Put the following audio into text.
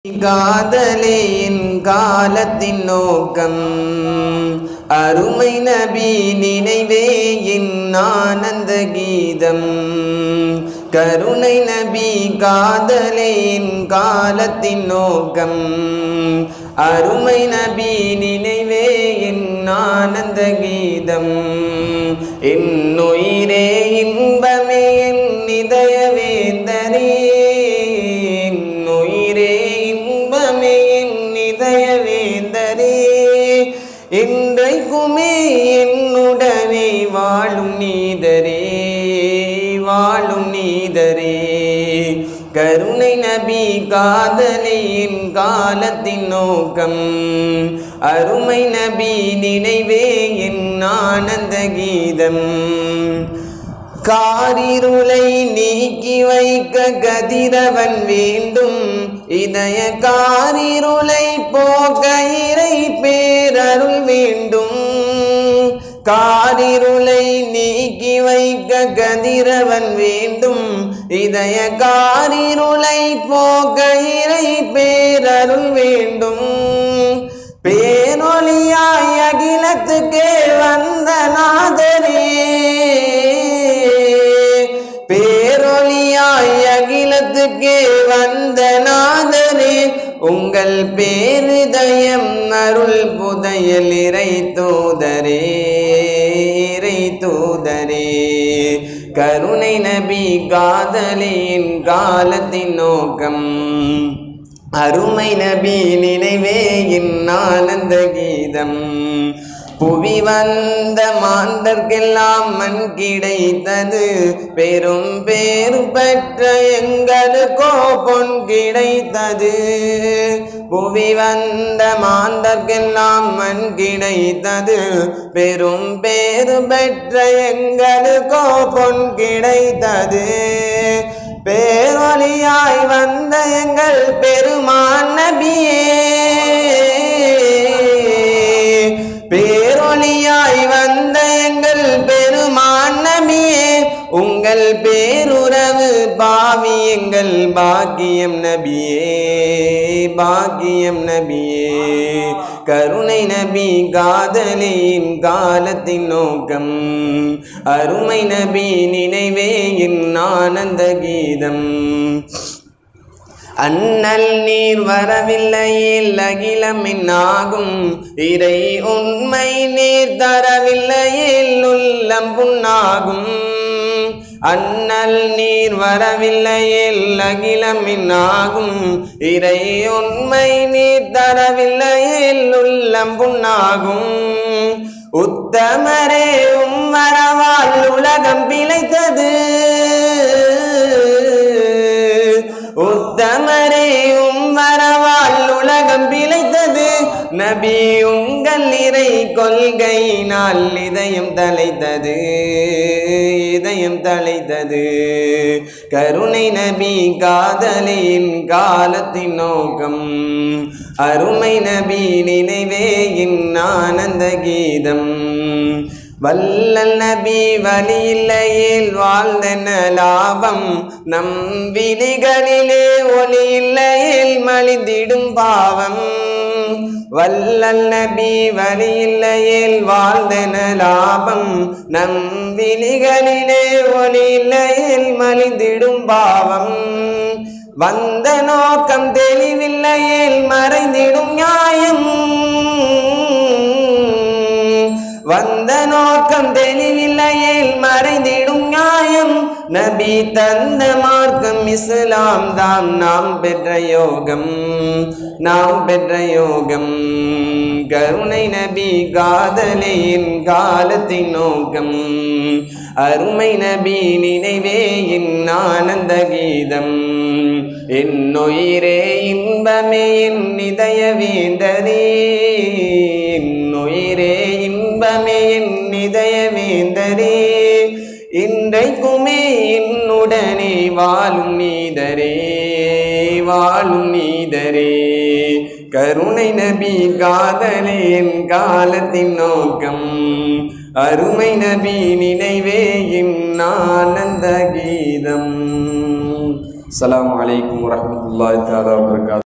காதலே என் காலத்தின் நோக்கம் அருமை நபி நினைவே என் ஆனந்த கீதம் கருணை நபி காதலே என் காலத்தின் நோக்கம் அருமை நபி நினைவே என் ஆனந்த கீதம் என் உயிரே இன்பமே என் இதய வேந்தரே என் உயிரே இன்பமே என் இதய வேந்தரே இன்றைக்குமே என்னுடனே வாழும் நீதரே வாழும் நீதரே கருணை நபி காதலை என் காலத்தின் நோக்கம் அருமை நபி நினைவே என் ஆனந்த கீதம் காரிருளை நீக்கி வைக்க கதிரவன் வேண்டும் இதய காரிருளை போக்க இறை பேரருள் வேண்டும் காரிருளை நீக்கி வைக்க கதிரவன் வேண்டும் இதய காரிருளை போக்க இறை பேரருள் வேண்டும் பேரொளியாய் அகிலத்துக்கே வந்த நாதரே பேரொளியாய் அகிலத்துக்கே வந்த நாதரே உங்கள் பேருதயம் அருள் புதையல் இறை தூதரே இறை தூதரே கருணை நபி காதலின் காலத்தின் நோக்கம் அருமை நபி நினைவே என் ஆனந்த கீதம் புவி வந்த மாந்தர்க்கெல்லாம் மண் கிடைத்தது பெரும் பேரு பெற்ற எங்களுக்கோ பொன் கிடைத்தது புவி வந்த மாந்தர்க்கெல்லாம் மண் கிடைத்தது பெரும் பேரு பெற்ற எங்களுக்கோ பொன் கிடைத்தது பேரொலியாய் வந்த எங்கள் பெருமான் நபியே பேரொலியாய் வந்த எங்கள் பெருமான் நபியே உங்கள் பேருறவு பாவி எங்கள் பாக்கியம் நபியே பாக்கியம் நபியே கருணை நபி காதலின் காலத்தின் நோக்கம் அருமை நபி நினைவே என் ஆனந்த கீதம் அண்ணல் நீர் வரவில்லையில் அகிலம் என்னாகும் இறை உண்மை நீர் தரவில்லையில் உள்ளம் புண்ணாகும் அண்ணல் நீர் வரவில்லையில் அகிலம் என்னாகும் இறை உண்மை நீர் தரவில்லையில் உள்ளம் புண்ணாகும் உத்தமரே உம் வரவால் உலகம் பிழைத்தது உத்தமரே உம் வரவால் உலகம் பிழைத்தது நபி உங்கள் இறை கொள்கையினால் இதயம் தலைத்தது இதயம் தலைத்தது கருணை நபி காதலின் காலத்தின் நோக்கம் அருமை நபி நினைவே என் ஆனந்த கீதம் வல்லல் நபி வழியில்லையில் வாழ்ந்தன லாபம் நம் விழிகளிலே ஒளி இல்லையில் மலிந்திடும் பாவம் வல்லல் நபி வழியில்லையில் வாழ்ந்தன லாபம் நம் விழிகளிலே ஒளி இல்லையில் மலிந்திடும் பாவம் வந்த நோக்கம் தெளிவில்லையில் மறைந்திடும் நியாயம் வந்த நோக்கம் தெளிவில்லையில் மறைந்திடும் நியாயம் நபி தந்த மார்க்கம் இஸ்லாம் தாம் நாம் பெற்ற யோகம் நாம் பெற்ற யோகம் கருணை நபி காதலின் காலத்தின் நோக்கம் அருமை நபி நினைவே என் ஆனந்த கீதம் என் உயிரே இன்பமே என் இதய வேந்தரே என் உயிரே இன்பமே என் இதய வேந்தரே இன்றைக்குமே என்னுடனே வாழும் நீதரே வாழும் நீதரே கருணை நபி காதலே என் காலத்தின் நோக்கம் அருமை நபி நினைவே என் ஆனந்த கீதம் அஸ்ஸலாமு அலைக்கும் வரஹ்மத்துல்லாஹி தஆலா வபரகாத்துஹு